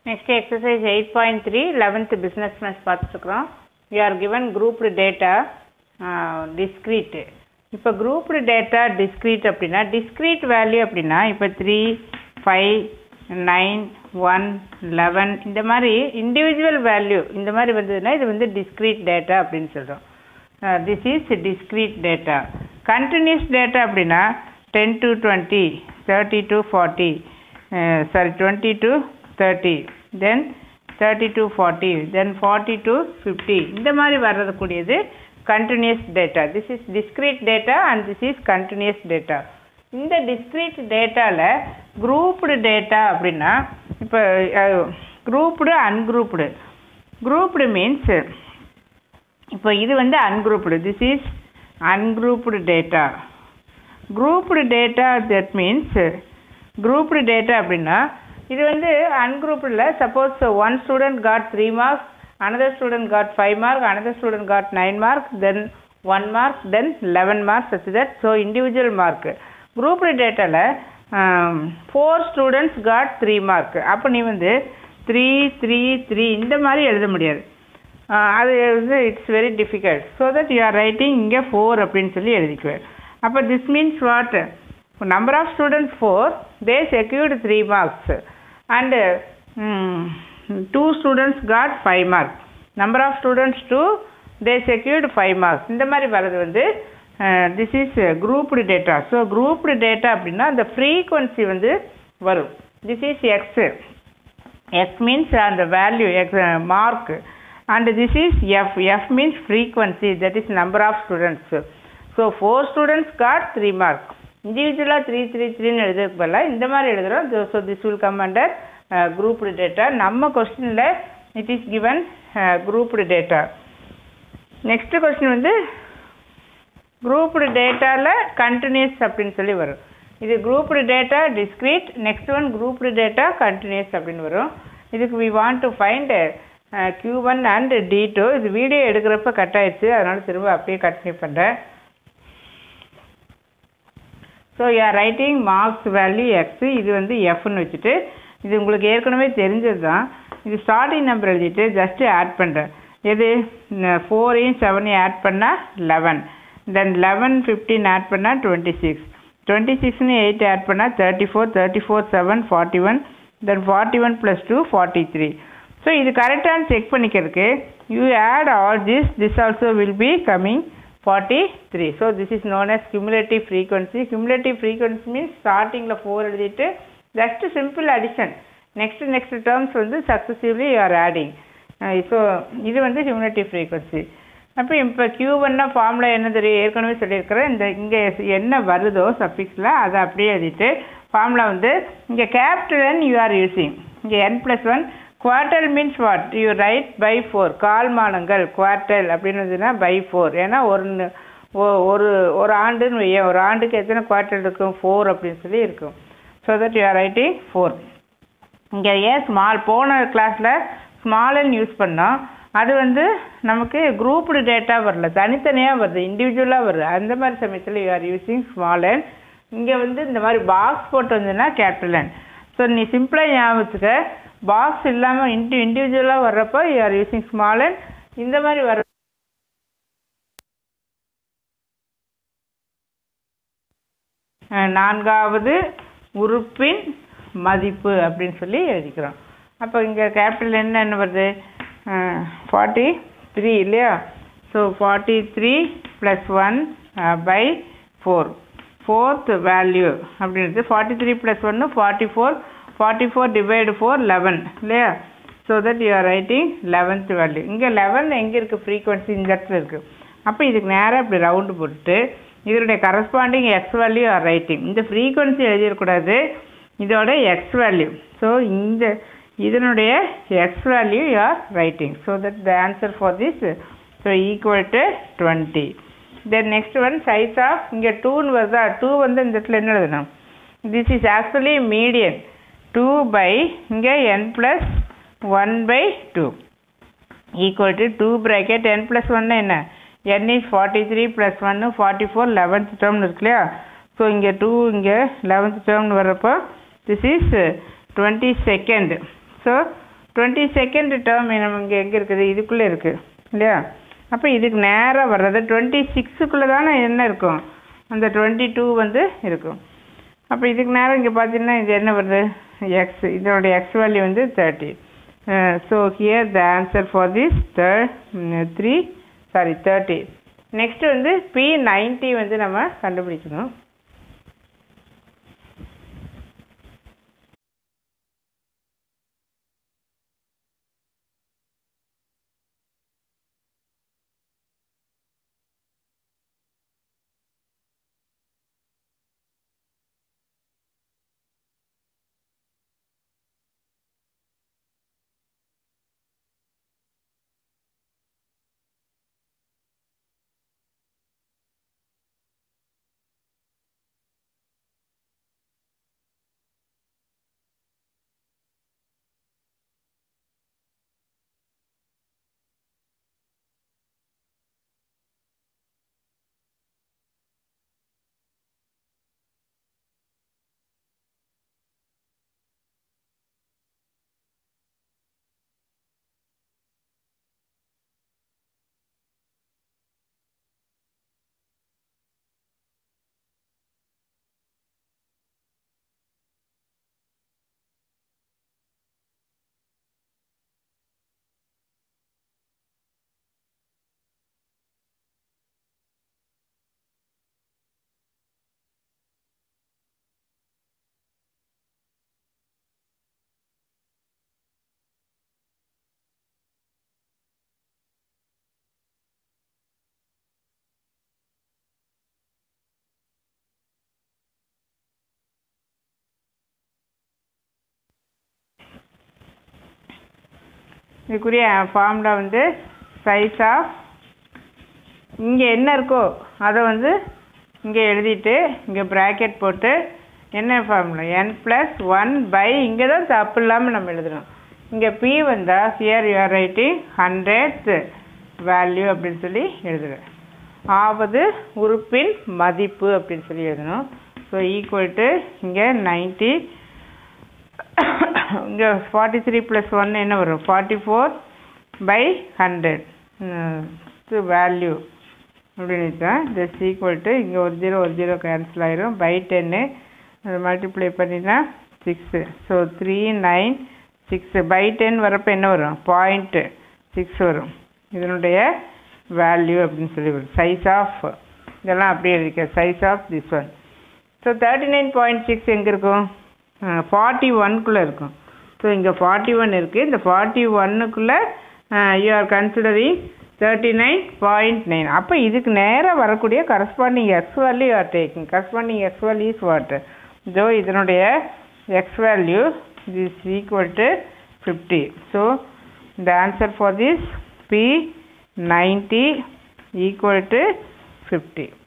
Next exercise 8.3 11th business maths பார்த்துருக்குறோம் we are given grouped data uh, discrete இப்போ grouped data discrete அப்படின்னா discrete value அப்படின்னா இப்போ three five nine one eleven இந்த மாதிரி individual value இந்த மாதிரி வந்ததுன்னா இது வந்து discrete data அப்படின்னு சொல்கிறோம் this is discrete data continuous data அப்படின்னா ten to twenty thirty to forty sorry twenty to thirty then thirty to forty then forty to fifty இந்த மாதிரி வர்றதுக்கூடியது continuous data this is discrete data and this is continuous data இந்த discrete டேட்டாவில் grouped data அப்படின்னா இப்போ grouped ungrouped grouped means இப்போ இது வந்து ungrouped this is ungrouped data grouped data that means grouped data அப்படின்னா இது வந்து அன்குரூப்டில் suppose one student got three marks another student got five mark another student got nine mark then one mark then eleven marks வச்சு that so individual mark grouped டேட்டாவில் four students got three mark அப்போ நீ வந்து three three three இந்த மாதிரி எழுத முடியாது அது வந்து it's very difficult so that you are writing இங்கே ஃபோர் அப்படின்னு சொல்லி எழுதிக்குவேன் அப்போ this means what number of students four they secured three marks and two students got five marks number of students two they secured five marks இந்த மாதிரி வர்றது வந்து this is grouped data so grouped data அப்படின்னா அந்த frequency வந்து வரும் this is x x means அந்த value x mark and this is f f means frequency that is number of students so four students got three mark இண்டிவிஜுவலாக three three த்ரீன்னு எழுதுறதுக்கு பதிலாக இந்த மாதிரி எழுதுகிறோம் so this will come under grouped data நம்ம கொஸ்டினில் it is given grouped data next question வந்து குரூப்டு டேட்டாவில் கண்டினியூஸ் அப்படின்னு சொல்லி வரும் இது grouped data discrete next one grouped data continuous அப்படின்னு வரும் இதுக்கு we want to find Q one and D two இது வீடியோ எடுக்கிறப்ப கட் ஆயிடுச்சு அதனால் திரும்ப அப்படியே கண்டினியூ பண்ணுறேன் ஸோ யார் ரைட்டிங் மார்க்ஸ் வேல்யூ எக்ஸு இது வந்து எஃப்னு வச்சுட்டு இது உங்களுக்கு ஏற்கனவே தெரிஞ்சது தான் இது ஸ்டார்டிங் நம்பர் எழுதிட்டு ஜஸ்ட்டு ஆட் பண்ணுறேன் எது ஃபோரையும் செவனையும் ஆட் பண்ணால் eleven then eleven fifteen add பண்ணால் டுவெண்ட்டி சிக்ஸ் டுவெண்ட்டி சிக்ஸ்னு எயிட் ஆட் பண்ணால் thirty four thirty four seven forty one then forty one plus two forty three so இது கரெக்டானு செக் பண்ணிக்கிறதுக்கு you add all this this also will be coming forty three so this is known as cumulative frequency cumulative frequency means ஸ்டார்டிங்கில் four எழுதிட்டு just simple addition next next terms வந்து successively you are adding so இது வந்து cumulative frequency அப்போ இப்போ Q ஒன்னா formula என்ன தெரியும் ஏற்கனவே சொல்லியிருக்கிறேன் இந்த இங்கே என்ன வருதோ சஃபிக்ஸில் அதை அப்படியே எழுதிட்டு ஃபார்முலா வந்து இங்கே capital N you are using இங்கே n plus one quartile means what you write by four கால் மாதங்கள் குவார்டல் அப்படின்னதுன்னா பை ஃபோர் ஏன்னா ஒரு ஒரு ஒரு ஆண்டுன்னு வையேன் ஒரு ஆண்டுக்கு எத்தனை குவார்டல் இருக்கும் ஃபோர் அப்படின்னு சொல்லி இருக்கும் so that you are writing four இங்கே ஏன் ஸ்மால் போன கிளாஸில் ஸ்மால்னு யூஸ் பண்ணோம் அது வந்து நமக்கு குரூப்டு டேட்டா வரல தனித்தனியாக வருது இண்டிவிஜுவலாக வருது அந்த மாதிரி சமயத்தில் you are using small n இங்கே வந்து இந்த மாதிரி பாக்ஸ் போட்டு வந்ததுன்னா கேபிட்டல் என் ஸோ நீ சிம்பிளாக ஞாபகம் வச்சுக்க பாக்ஸ் இல்லாமல் இன்டி இண்டிவிஜுவலாக வர்றப்போ you are using small n இந்த மாதிரி வர நான்காவது உறுப்பின் மதிப்பு அப்படின்னு சொல்லி எழுதிக்கிறோம் அப்போ இங்கே கேபிட்டல் என்ன என்ன வருது ஃபார்ட்டி த்ரீ இல்லையா so forty three plus one by four fourth value அப்படின்றது ஃபார்ட்டி த்ரீ ப்ளஸ் ஒன்று forty four forty four divide four eleven இல்லையா so that you are writing eleventh value இங்கே லெவன் எங்கே இருக்குது ஃப்ரீக்வன்சி இந்த இடத்துல இருக்குது அப்போ இதுக்கு நேராக இப்படி ரவுண்டு போட்டுட்டு இதனுடைய corresponding x value are writing இந்த ஃப்ரீக்வன்சி எழுதிடக்கூடாது இதோட எக்ஸ் வேல்யூ ஸோ இந்த இதனுடைய x value you are writing so that the answer for this so equal to twenty then next one size of இங்கே டூன்னு வருதா டூ வந்து இந்த இடத்துல என்ன எழுதணும் this is actually median two by இங்கே n plus one by two equal to two bracket n plus ஒன்று என்ன n is forty three plus ஒன்று ஃபார்ட்டி ஃபோர் லெவன்த் டேர்ம்னு இருக்கு இல்லையா ஸோ இங்கே டூ இங்கே லெவன்த் டேர்ம்னு வர்றப்போ this is twenty second so twenty second term நம்ம இங்கே எங்கே இருக்குது இதுக்குள்ளே இருக்குது இல்லையா அப்போ இதுக்கு நேராக வர்றது டுவெண்ட்டி சிக்ஸுக்குள்ளே தானே என்ன இருக்கும் அந்த டுவெண்ட்டி டூ வந்து இருக்கும் அப்போ இதுக்கு நேரம் இங்கே பார்த்தீங்கன்னா இது என்ன வருது எக்ஸ் இதனுடைய எக்ஸ் வேல்யூ வந்து thirty so here the answer for this three sorry thirty next வந்து பி நைன்ட்டி வந்து நம்ம கண்டுபிடிக்கணும் இதுக்குரிய ஃபார்முலா வந்து சைஸ் ஆஃப் இங்கே என்ன இருக்கோ அதை வந்து இங்கே எழுதிட்டு இங்கே ப்ராக்கெட் போட்டு என்ன formula n plus one by இங்கே தான் தப்பு இல்லாமல் நம்ம எழுதணும் இங்கே பி வந்தால் here you are writing hundred value அப்படின்னு சொல்லி எழுதுவேன் ஆவது உறுப்பின் மதிப்பு அப்படின்னு சொல்லி எழுதணும் ஸோ ஈக்குவல் டு இங்கே நைன்ட்டி இங்கே ஃபார்ட்டி த்ரீ ப்ளஸ் ஒன் என்ன வரும் forty four by hundred value அப்படின்னு தான் திஸ் ஈக்குவல் டு இங்கே ஒரு ஜீரோ ஒரு ஜீரோ கேன்சல் ஆயிரும் பை டென்னு அதை மல்டிப்ளை பண்ணினா six so three nine six by ten வரப்போ என்ன வரும் பாயிண்ட்டு சிக்ஸ் வரும் இதனுடைய வேல்யூ அப்படின்னு சொல்லி வரும் சைஸ் ஆஃப் இதெல்லாம் அப்படியே இருக்கு size of this one so thirty nine point six எங்கே இருக்கும் ஃபார்ட்டி ஒன்குள்ளே இருக்கும் ஸோ இங்கே ஃபார்ட்டி ஒன் இருக்குது இந்த ஃபார்ட்டி ஒன்னுக்குள்ளே you are considering thirty nine point nine அப்போ இதுக்கு நேராக வரக்கூடிய corresponding x value are taking corresponding x value is what ஜோ இதனுடைய x value is equal to fifty so the answer for this P 90 equal to 50